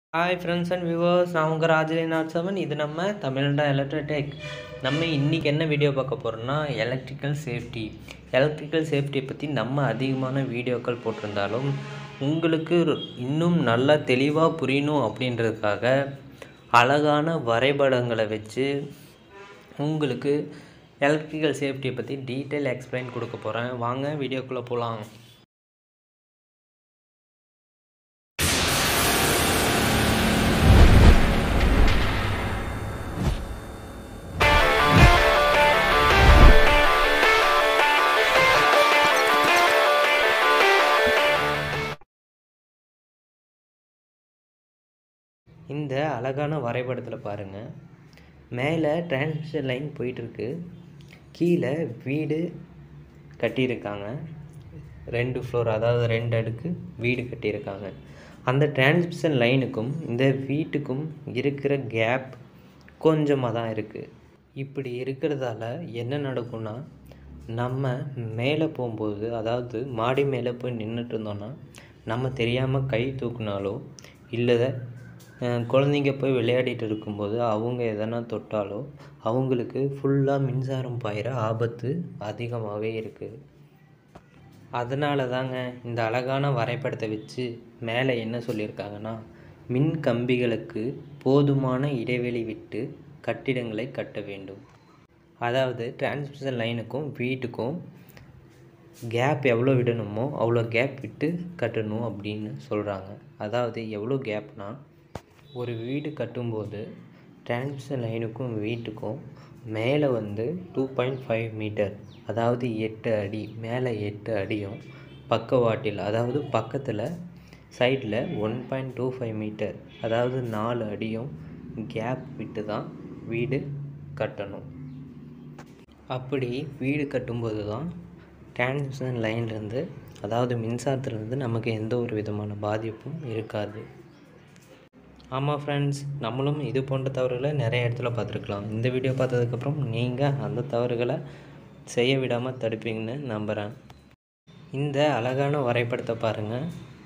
hi friends and viewers நான் உங்கள் ராஜலி not seven இது நம்ம தமிழ்டா எலக்ட்ரோடெக் நம்ம இன்றைக்கி என்ன வீடியோ பார்க்க போகிறோம்னா எலக்ட்ரிக்கல் சேஃப்டி எலக்ட்ரிக்கல் சேஃப்டியை பற்றி நம்ம அதிகமான வீடியோக்கள் போட்டிருந்தாலும் உங்களுக்கு ஒரு- இன்னும் நல்லா தெளிவாக புரியணும் அப்படின்றதுக்காக அழகான வரைபடங்களை வச்சு உங்களுக்கு எலக்ட்ரிக்கல் சேஃப்டியை பற்றி டீட்டெயில் எக்ஸ்பிளைன் கொடுக்க போகிறேன் வாங்க வீடியோக்குள்ளே போகலாம் இந்த அழகான வரைபடத்தில் பாருங்கள் மேலே டிரான்ஸ்மிஷன் லைன் போயிட்டுருக்கு கீழே வீடு கட்டியிருக்காங்க ரெண்டு ஃப்ளோர் அதாவது ரெண்டு அடுக்கு வீடு கட்டியிருக்காங்க அந்த டிரான்ஸ்மிஷன் லைனுக்கும் இந்த வீட்டுக்கும் இருக்கிற கேப் கொஞ்சமாக தான் இருக்குது இப்படி இருக்கிறதால என்ன நடக்கும்னா நம்ம மேலே போகும்போது அதாவது மாடி மேலே போய் நின்றுட்டு இருந்தோன்னா நம்ம தெரியாமல் கை தூக்குனாலோ இல்லை அஹ், குழந்தைங்க போய் விளையாடிட்டு இருக்கும்போது அவங்க எதனா தொட்டாலோ அவங்களுக்கு ஃபுல்லாக மின்சாரம் பாயிற ஆபத்து அதிகமாகவே இருக்குது அதனால தாங்க இந்த அழகான வரைபடத்தை வச்சு மேலே என்ன சொல்லியிருக்காங்கன்னா மின் கம்பிகளுக்கு போதுமான இடைவெளி விட்டு கட்டிடங்களை கட்ட வேண்டும் அதாவது டிரான்ஸ்மிஷன் லைனுக்கும் வீட்டுக்கும் கேப் எவ்வளோ விடணுமோ அவ்வளோ கேப் விட்டு கட்டணும் அப்படின்னு சொல்கிறாங்க அதாவது எவ்வளோ கேப்னா ஒரு வீடு கட்டும்போது டிரான்ஸ்மிஷன் லைனுக்கும் வீட்டுக்கும் மேலே வந்து டூ பாயிண்ட் ஃபைவ் மீட்டர் அதாவது எட்டு அடி மேலே எட்டு அடியும் பக்கவாட்டில் அதாவது பக்கத்தில் சைடில் one point two five metre அதாவது நாலு அடியும் கேப் விட்டு தான் வீடு கட்டணும் அப்படி வீடு கட்டும்போது தான் டிரான்ஸ்மிஷன் லைன்லேருந்து அதாவது மின்சாரத்துலேருந்து நமக்கு எந்த ஒரு விதமான பாதிப்பும் இருக்காது ஆமாம் ஃப்ரெண்ட்ஸ் நம்மளும் இது போன்ற தவறுகளை நிறைய இடத்துல பார்த்துருக்கலாம் இந்த வீடியோ பார்த்ததுக்கப்புறம் நீங்கள் அந்த தவறுகளை செய்ய விடாமல் தடுப்பீங்கன்னு நம்புகிறேன் இந்த அழகான வரைபடத்தை பாருங்கள்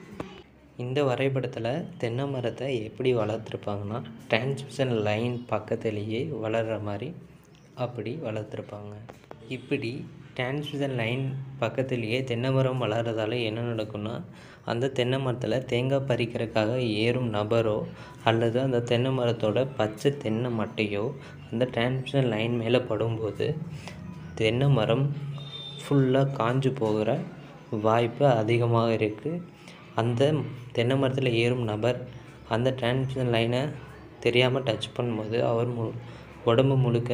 இந்த வரைபடத்தில் தென்னை மரத்தை எப்படி வளர்த்துருப்பாங்கன்னா டிரான்ஸ்மிஷன் லைன் பக்கத்துலேயே வளர்கிற மாதிரி அப்படி வளர்த்துருப்பாங்க இப்படி டிரான்ஸ்மிஷன் லைன் பக்கத்துலேயே தென்னை மரம் வளர்கிறதால என்ன நடக்கும்னா அந்த தென்னை மரத்தில் தேங்காய் பறிக்கிறதுக்காக ஏறும் நபரோ அல்லது அந்த தென்னை மரத்தோட பச்சை தென்னை மட்டையோ அந்த டிரான்ஸ்மிஷன் லைன் மேலே படும்போது தென்னை மரம் ஃபுல்லாக காஞ்சு போகிற வாய்ப்பு அதிகமாக இருக்குது அந்த தென்னை மரத்தில் ஏறும் நபர் அந்த டிரான்ஸ்மிஷன் லைனை தெரியாமல் டச் பண்ணும்போது அவர் மு உடம்பு முழுக்க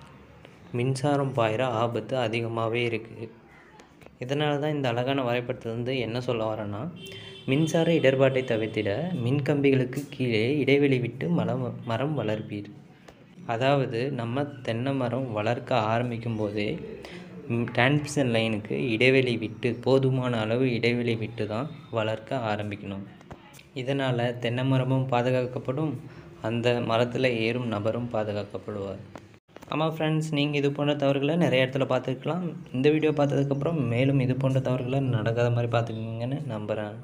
மின்சாரம் பாயிற ஆபத்து அதிகமாகவே இருக்குது இதனால தான் இந்த அழகான வரைபடத்தில் வந்து என்ன சொல்ல வரேன்னா மின்சார இடர்பாட்டை தவிர்த்திட மின்கம்பிகளுக்கு கீழே இடைவெளி விட்டு மரம் மரம் வளர்ப்பீர் அதாவது நம்ம தென்னை மரம் வளர்க்க ஆரம்பிக்கும் போதே டிரான்ஸ்மிஷன் லைனுக்கு இடைவெளி விட்டு போதுமான அளவு இடைவெளி விட்டு தான் வளர்க்க ஆரம்பிக்கணும் இதனால் தென்னை மரமும் பாதுகாக்கப்படும் அந்த மரத்தில் ஏறும் நபரும் பாதுகாக்கப்படுவார் ஆமாம் ஃப்ரெண்ட்ஸ் நீங்கள் இது போன்ற தவறுகளை நிறைய இடத்துல பார்த்துருக்கலாம் இந்த வீடியோ பார்த்ததுக்கப்புறம் மேலும் இது போன்ற தவறுகளை நடக்காத மாதிரி பார்த்துக்குங்கன்னு நம்புகிறேன்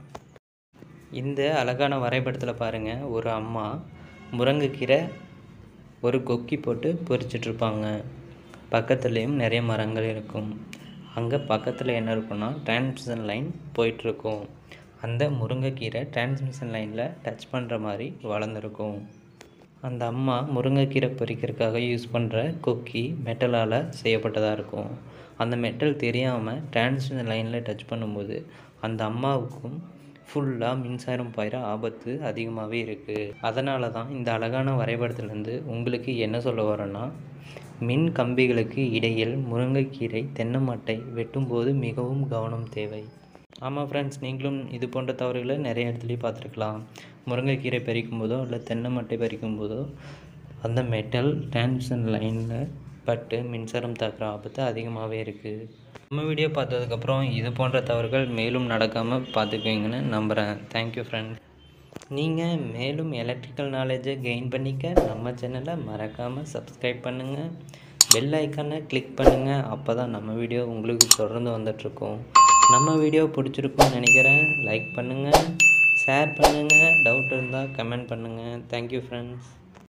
இந்த அழகான வரைபடத்தில் பாருங்கள் ஒரு அம்மா முருங்கைக்கீரை ஒரு கொக்கி போட்டு பொரிச்சிட்ருப்பாங்க பக்கத்துலேயும் நிறைய மரங்கள் இருக்கும் அங்கே பக்கத்தில் என்ன இருக்குன்னா டிரான்ஸ்மிஷன் லைன் போயிட்டுருக்கும் அந்த முருங்கைக்கீரை டிரான்ஸ்மிஷன் லைனில் டச் பண்ணுற மாதிரி வளர்ந்துருக்கும் அந்த அம்மா முருங்கைக்கீரை பொரிக்கிறதுக்காக யூஸ் பண்ணுற கொக்கி மெட்டலால் செய்யப்பட்டதாக இருக்கும் அந்த மெட்டல் தெரியாமல் டிரான்ஸ்மிஷன் லைனில் டச் பண்ணும்போது அந்த அம்மாவுக்கும் ஃபுல்லாக மின்சாரம் பாயிற ஆபத்து அதிகமாகவே இருக்குது அதனால தான் இந்த அழகான வரைபடத்துலேருந்து உங்களுக்கு என்ன சொல்ல வரேன்னா மின் கம்பிகளுக்கு இடையில் முருங்கைக்கீரை தென்னை மட்டை வெட்டும்போது மிகவும் கவனம் தேவை ஆமாம் ஃப்ரெண்ட்ஸ் நீங்களும் இது போன்ற தவறுகளை நிறைய இடத்துலையும் பார்த்துருக்கலாம் முருங்கைக்கீரை பறிக்கும் போதோ இல்லை தென்னை மட்டை பறிக்கும் போதோ அந்த மெட்டல் டிரான்ஸ்மிஷன் லைனில் பட்டு மின்சாரம் தாக்குற ஆபத்து அதிகமாகவே இருக்குது நம்ம வீடியோ பார்த்ததுக்கப்புறம் இது போன்ற தவறுகள் மேலும் நடக்காமல் பார்த்துக்குவீங்கன்னு நம்புகிறேன் தேங்க்யூ ஃப்ரெண்ட்ஸ் நீங்கள் மேலும் எலக்ட்ரிக்கல் நாலேஜை கெயின் பண்ணிக்க நம்ம சேனலை மறக்காமல் சப்ஸ்கிரைப் பண்ணுங்கள் பெல் ஐக்கானை கிளிக் பண்ணுங்கள் அப்போ தான் நம்ம வீடியோ உங்களுக்கு தொடர்ந்து வந்துட்ருக்கோம் நம்ம வீடியோ பிடிச்சிருக்கும்னு நினைக்கிறேன் லைக் பண்ணுங்கள் ஷேர் பண்ணுங்கள் டவுட் இருந்தால் கமெண்ட் பண்ணுங்கள் தேங்க்யூ ஃப்ரெண்ட்ஸ்